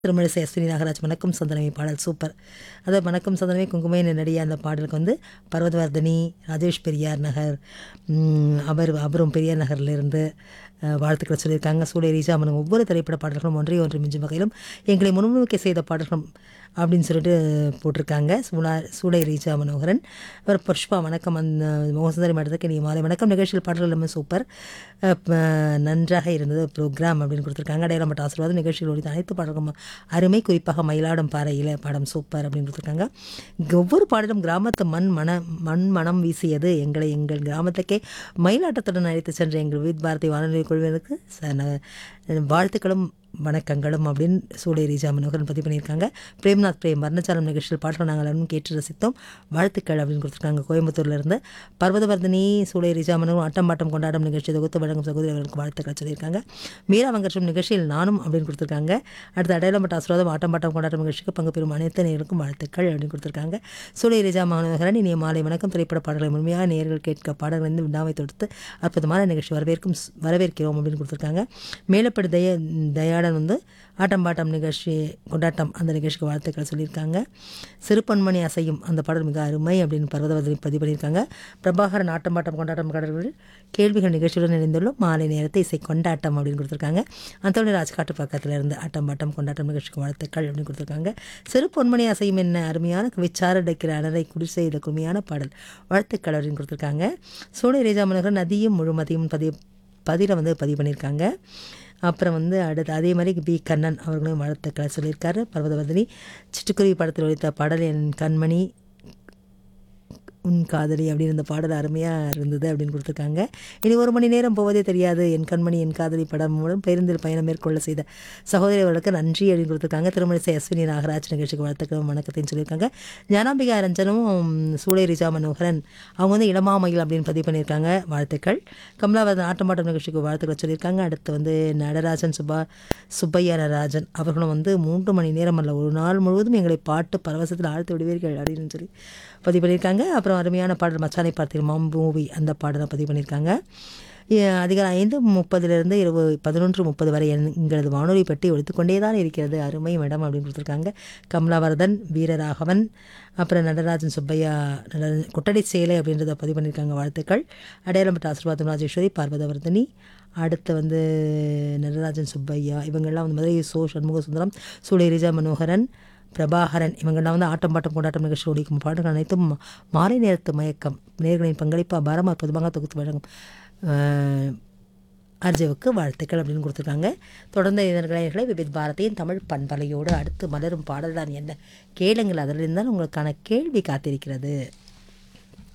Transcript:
திருமழிசை அஸ்வினி நாகராஜ் வணக்கம் சந்தனமே பாடல் சூப்பர் அதாவது வணக்கம் சந்தனமே குங்குமே நடிகை அந்த பாடலுக்கு வந்து பர்வதவர்தினி ராஜேஷ் பெரியார் நகர் ம், அவர் அவரும் பெரியார் நகர்லேருந்து வாழ்த்துக்களை சொல்லியிருக்காங்க சூடைய ரீஜாமன் ஒவ்வொரு திரைப்பட பாடல்களும் ஒன்றை ஒன்று மிஞ்சும் வகையிலும் எங்களை முன்னுரிமை செய்த பாடல்களும் அப்படின்னு சொல்லிட்டு போட்டிருக்காங்க சூடா சூடை ரீஜா மனோகரன் அவர் புஷ்பா வணக்கம் அந்த மோகசுந்தரி மாடத்துக்கு நீ மாலை வணக்கம் நிகழ்ச்சியில் பாடல்கள் எல்லாமே சூப்பர் அஹ் ப- நன்றாக இருந்தது ப்ரோக்ராம் அப்படின்னு கொடுத்துருக்காங்க அடையாளம் மட்ட ஆசீர்வாதம் நிகழ்ச்சியில் ஒழித்த அனைத்து பாடல்களும் அருமை குறிப்பாக மயிலாடும் பாறையில் பாடம் சூப்பர் அப்படின்னு கொடுத்துருக்காங்க ஒவ்வொரு பாடலும் கிராமத்து மண் மன மண் மனம் வீசியது எங்களை எங்கள் கிராமத்துக்கே மயிலாட்டத்துடன் அழைத்து சென்ற எங்கள் வீத் பாரதி வானொலி குழுவினருக்கு ச- ந- வாழ்த்துக்களும் வணக்கங்களும் அப்படின்னு சூளை ரீஜா மனோகரன் பதிவு பண்ணியிருக்காங்க பிரேம்நாத் பிரேம் வர்ணச்சாலம் நிகழ்ச்சியில் பாடல்கள் நாங்கள் அனைவரும் கேட்டு ரசித்தோம் வாழ்த்துக்கள் அப்படின்னு கொடுத்துருக்காங்க கோயம்புத்தூர்ல இருந்து பர்வதவர்தினி சூளை ரீஜா மனோகரன் ஆட்டம் பாட்டம் கொண்டாடும் நிகழ்ச்சி தொகுத்து வழங்கும் சகோதரி அவர்களுக்கு வாழ்த்துக்கள் சொல்லியிருக்காங்க மீரா வெங்கட்டும் நிகழ்ச்சியில் நானும் அப்படின்னு கொடுத்துருக்காங்க அடுத்து அடையாளப்பட்ட ஆசீர்வாதம் ஆட்டம் பாட்டம் கொண்டாடும் நிகழ்ச்சிக்கு பங்கு பெறும் அனைத்து நேர்களுக்கும் வாழ்த்துக்கள் அப்படின்னு கொடுத்துருக்காங்க சூளை ரீஜா மனோகரன் இனிய மாலை வணக்கம் திரைப்பட பாடல்களை முழுமையாக நேர்கள் கேட்க பாடல்கள் வந்து விடாமை தொடுத்து அற்புதமான நிகழ்ச்சி வரவேற்கும் வரவேற்கிறோம் அப்படின்னு கொடுத்துருக்காங்க மேலப்படி தய தயாளன் வந்து ஆட்டம் பாட்டம் நிகழ்ச்சி கொண்டாட்டம் அந்த நிகழ்ச்சிக்கு வாழ்த்துக்கள் சொல்லியிருக்காங்க சிறுபன்மணி அசையும் அந்த பாடல் மிக அருமை அப்படின்னு பர்வதவதனி பதிவு பண்ணியிருக்காங்க பிரபாகரன் ஆட்டம் பாட்டம் கொண்டாட்டம் கடல்களில் கேள்விகள் நிகழ்ச்சியுடன் இணைந்துள்ளோம் மாலை நேரத்தை இசை கொண்டாட்டம் அப்படின்னு கொடுத்துருக்காங்க அந்தோணி ராஜ்காட்டு பக்கத்தில் இருந்து ஆட்டம் பாட்டம் கொண்டாட்டம் நிகழ்ச்சிக்கு வாழ்த்துக்கள் அப்படின்னு கொடுத்துருக்காங்க சிறு பொன்மணி அசையும் என்ன அருமையான விச்சார அடைக்கிற அனரை குடி செய்த குருமையான பாடல் வாழ்த்துக்கள் அப்படின்னு கொடுத்துருக்காங்க சோழ ரேஜா மனோகர் நதியும் முழுமதியும் பதிவு பதில வந்து பதிவு பண்ணியிருக்காங்க அப்புறம் வந்து அடுத்து அதே மாதிரி பி கண்ணன் அவர்களும் வாழ்த்துக்களை சொல்லியிருக்காரு பர்வதவர்தினி சிட்டுக்குருவி படத்தில் ஒழித்த பாடல் என் கண்மணி உன் காதலி அப்படின்னு இந்த பாடல் அருமையாக இருந்தது அப்படின்னு கொடுத்துருக்காங்க இனி ஒரு மணி நேரம் போவதே தெரியாது என் கண்மணி என் காதலி படம் மூலம் பேருந்தில் பயணம் மேற்கொள்ள செய்த சகோதரி அவர்களுக்கு நன்றி அப்படின்னு கொடுத்துருக்காங்க திருமணிசை அஸ்வினி நாகராஜ் நிகழ்ச்சிக்கு வாழ்த்துக்களும் வணக்கத்தையும் சொல்லியிருக்காங்க ஞானாம்பிகா ரஞ்சனும் சூளை ரிஜா மனோகரன் அவங்க வந்து இளமாமயில் அப்படின்னு பதிவு பண்ணியிருக்காங்க வாழ்த்துக்கள் கமலாவதன் ஆட்டமாட்டம் நிகழ்ச்சிக்கு வாழ்த்துக்கள் சொல்லியிருக்காங்க அடுத்து வந்து நடராஜன் சுபா சுப்பையா நடராஜன் அவர்களும் வந்து மூன்று மணி நேரம் அல்ல ஒரு நாள் முழுவதும் எங்களை பாட்டு பரவசத்தில் ஆழ்த்து விடுவீர்கள் அப்படின்னு சொல்லி பதிவு பண்ணியிருக்காங்க அப்புறம் அருமையான பாடல் மச்சானை பார்த்தீங்க மாம் மூவி அந்த பாடலை பதிவு பண்ணியிருக்காங்க எ- அதிகாரம் ஐந்து முப்பதுலேருந்து இரவு பதினொன்று முப்பது வரை என்- எங்களது வானொலி பெட்டி ஒழித்துக்கொண்டே தான் இருக்கிறது அருமை மேடம் அப்படின்னு கொடுத்துருக்காங்க கமலாவர்தன் வீரராகவன் அப்புறம் நடராஜன் சுப்பையா நடராஜன் கொட்டடை சேலை அப்படின்றத பதிவு பண்ணியிருக்காங்க வாழ்த்துக்கள் அடையாளப்பட்ட ஆசீர்வாதம் ராஜேஸ்வரி பார்வதவர்தினி அடுத்து வந்து நடராஜன் சுப்பையா இவங்கெல்லாம் வந்து மதுரை சோ சண்முக சுந்தரம் சூளை ரிஜா மனோகரன் பிரபாகரன் இவங்கெல்லாம் வந்து ஆட்டம் பாட்டம் கொண்டாட்டம் நிகழ்ச்சி ஒழிக்கும் பாடல்கள் அனைத்தும் மாலை நேரத்து மயக்கம் நேர்களின் பங்களிப்பு அபாரம் அற்புதமாக தொகுத்து வழங்கும் அஹ், அர்ஜுவுக்கு வாழ்த்துக்கள் அப்படின்னு கொடுத்துருக்காங்க தொடர்ந்து இதர்களை விபித் பாரதியின் தமிழ் பண்பலையோடு அடுத்து மலரும் பாடல் தான் என்ன கேளுங்கள் அதிலிருந்து தான் உங்களுக்கான கேள்வி காத்திருக்கிறது